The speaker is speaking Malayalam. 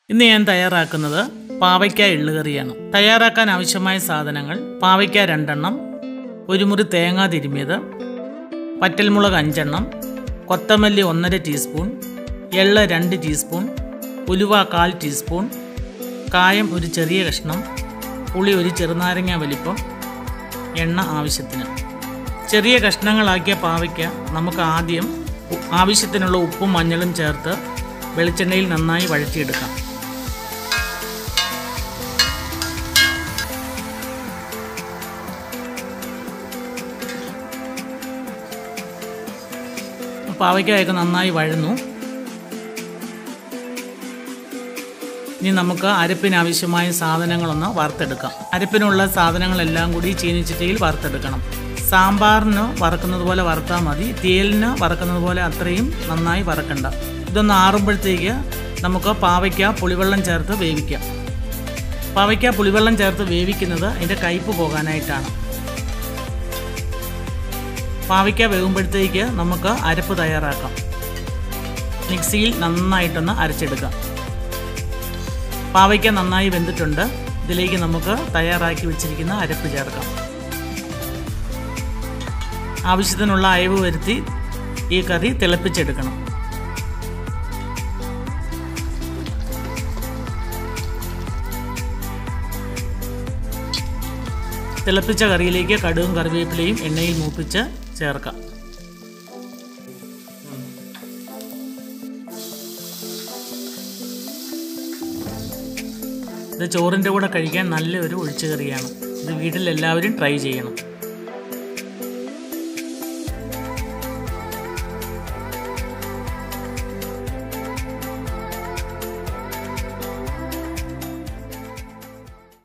ഇന്ന് ഞാൻ തയ്യാറാക്കുന്നത് പാവയ്ക്ക എള്ളുകറിയാണ് തയ്യാറാക്കാൻ ആവശ്യമായ സാധനങ്ങൾ പാവയ്ക്ക രണ്ടെണ്ണം ഒരു മുറി തേങ്ങ തിരുമിയത് പറ്റൽമുളക് അഞ്ചെണ്ണം കൊത്തമല്ലി ഒന്നര ടീസ്പൂൺ എള്ള് രണ്ട് ടീസ്പൂൺ ഉലുവ കാൽ ടീസ്പൂൺ കായം ഒരു ചെറിയ കഷ്ണം പുളി ഒരു ചെറുനാരങ്ങ വലിപ്പം എണ്ണ ആവശ്യത്തിന് ചെറിയ കഷ്ണങ്ങളാക്കിയ പാവയ്ക്ക നമുക്ക് ആദ്യം ഉ- ആവശ്യത്തിനുള്ള ഉപ്പും മഞ്ഞളും ചേർത്ത് വെളിച്ചെണ്ണയിൽ നന്നായി വഴറ്റിയെടുക്കാം പാവയ്ക്കായൊക്കെ നന്നായി വഴന്നു ഇനി നമുക്ക് അരപ്പിന് ആവശ്യമായ സാധനങ്ങളൊന്ന് വറുത്തെടുക്കാം അരപ്പിനുള്ള സാധനങ്ങളെല്ലാം കൂടി ചീനിച്ചട്ടിയിൽ വറുത്തെടുക്കണം സാമ്പാറിന് വറക്കുന്നത് പോലെ വറുത്താൽ മതി തേലിന് വറക്കുന്നത് പോലെ അത്രയും നന്നായി വറക്കണ്ട ഇതൊന്ന് ആറുമ്പോഴത്തേക്ക് നമുക്ക് പാവയ്ക്ക പുളിവെള്ളം ചേർത്ത് വേവിക്കാം പാവയ്ക്ക പുളിവെള്ളം ചേർത്ത് വേവിക്കുന്നത് അതിൻ്റെ കയ്പ്പ് പോകാനായിട്ടാണ് പാവയ്ക്ക വേകുമ്പോഴത്തേക്ക് നമുക്ക് അരപ്പ് തയ്യാറാക്കാം മിക്സിയിൽ നന്നായിട്ടൊന്ന് അരച്ചെടുക്കാം പാവയ്ക്ക നന്നായി വെന്തിട്ടുണ്ട് ഇതിലേക്ക് നമുക്ക് തയ്യാറാക്കി വെച്ചിരിക്കുന്ന അരപ്പ് ചേർക്കാം ആവശ്യത്തിനുള്ള അയവ് വരുത്തി ഈ കറി തിളപ്പിച്ചെടുക്കണം തിളപ്പിച്ച കറിയിലേക്ക് കടുകും കറിവേപ്പിലയും എണ്ണയിൽ മൂപ്പിച്ച് ചേർക്കാം ഇത് ചോറിൻ്റെ കൂടെ കഴിക്കാൻ നല്ലൊരു ഒഴിച്ചുകറിയാണ് ഇത് വീട്ടിൽ എല്ലാവരും ട്രൈ ചെയ്യണം